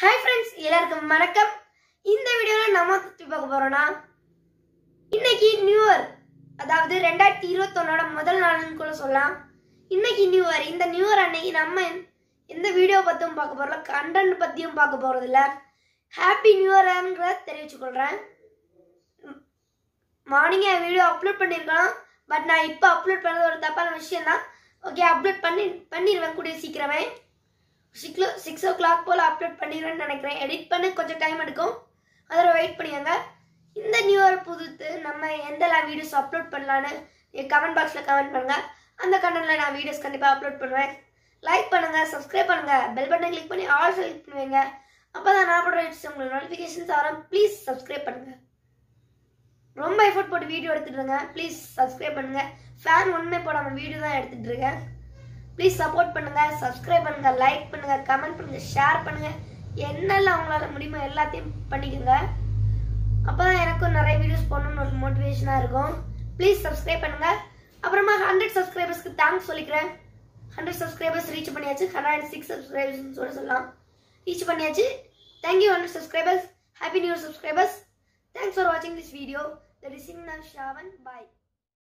hi friends எல்லாருக்கும் வணக்கம் இந்த வீடியோவில் நம்ம பற்றி பார்க்க போறோம்னா இன்னைக்கு நியூ இயர் அதாவது ரெண்டாயிரத்தி இருபத்தொன்னோட முதல் நாள்னு கூட சொல்லலாம் இன்னைக்கு நியூ இயர் இந்த நியூ இயர் அன்னைக்கு நம்ம எந்த- எந்த வீடியோ பற்றியும் பார்க்க போகிறோம் கண்டென்ட் பற்றியும் பார்க்க போகிறது இல்லை ஹாப்பி நியூ இயர்ங்கிறத தெரிவிச்சுக்கொள்கிறேன் மார்னிங் என் வீடியோ அப்லோட் பண்ணியிருக்கலாம் பட் நான் இப்போ அப்லோட் பண்ணது ஒரு தப்பான விஷயம் தான் ஓகே அப்லோட் பண்ணி பண்ணிடுவேன் கூடிய சீக்கிரமே சிக்ஸோ சிக்ஸ் ஓ கிளாக் போல் அப்லோட் பண்ணிடுவேன்னு நினைக்கிறேன் எடிட் பண்ண கொஞ்சம் டைம் எடுக்கும் அதில் வெயிட் பண்ணியாங்க இந்த நியூ இயர் புதுத்து நம்ம எந்தெல்லாம் வீடியோஸ் அப்லோட் பண்ணலான்னு கமெண்ட் பாக்ஸில் கமெண்ட் பண்ணுங்க அந்த கண்டென்ட்ல நான் வீடியோஸ் கண்டிப்பாக அப்லோட் பண்ணுவேன் லைக் பண்ணுங்க சப்ஸ்கிரைப் பண்ணுங்க பெல் பட்டனை கிளிக் பண்ணி ஆல் செலக்ட் பண்ணுவீங்க அப்போ தான் நான் போடுற வீடியோஸ் உங்களுக்கு நோட்டிஃபிகேஷன்ஸ் வரும் ப்ளீஸ் சப்ஸ்கிரைப் பண்ணுங்க ரொம்ப எஃபோர்ட் போட்டு வீடியோ எடுத்துட்டு இருக்கேன் ப்ளீஸ் சப்ஸ்கிரைப் பண்ணுங்க ஃபேன் ஒன்றுமே போடாமல் வீடியோ தான் எடுத்துட்டு இருக்கேன் ப்ளீஸ் சப்போர்ட் பண்ணுங்க சப்ஸ்கிரைப் பண்ணுங்க லைக் பண்ணுங்க கமெண்ட் பண்ணுங்க ஷேர் பண்ணுங்க என்னெல்லாம் உங்களால முடியுமோ எல்லாத்தையும் பண்ணிக்கோங்க அப்பதான் எனக்கும் நிறைய வீடியோஸ் போடணும்னு ஒரு மோட்டிவேஷனா இருக்கும் ப்ளீஸ் சப்ஸ்கிரைப் பண்ணுங்க அப்புறமா ஹண்ட்ரட் சப்ஸ்கிரைபர்ஸ்க்கு தேங்க்ஸ் சொல்லிக்கிறேன் ஹண்ட்ரட் சப்ஸ்கிரைபர்ஸ் ரீச் பண்ணியாச்சு ஹண்ட்ரட் அண்ட் சிக்ஸ் சப்ஸ்கிரைபர்ஸ் சொல்ல சொல்லலாம் ரீச் பண்ணியாச்சு thank you hundred subscribers happy new subscribers thanks for வாட்சிங் திஸ் வீடியோ தட் இஸ் சிங் நான் ஷாவன் பாய்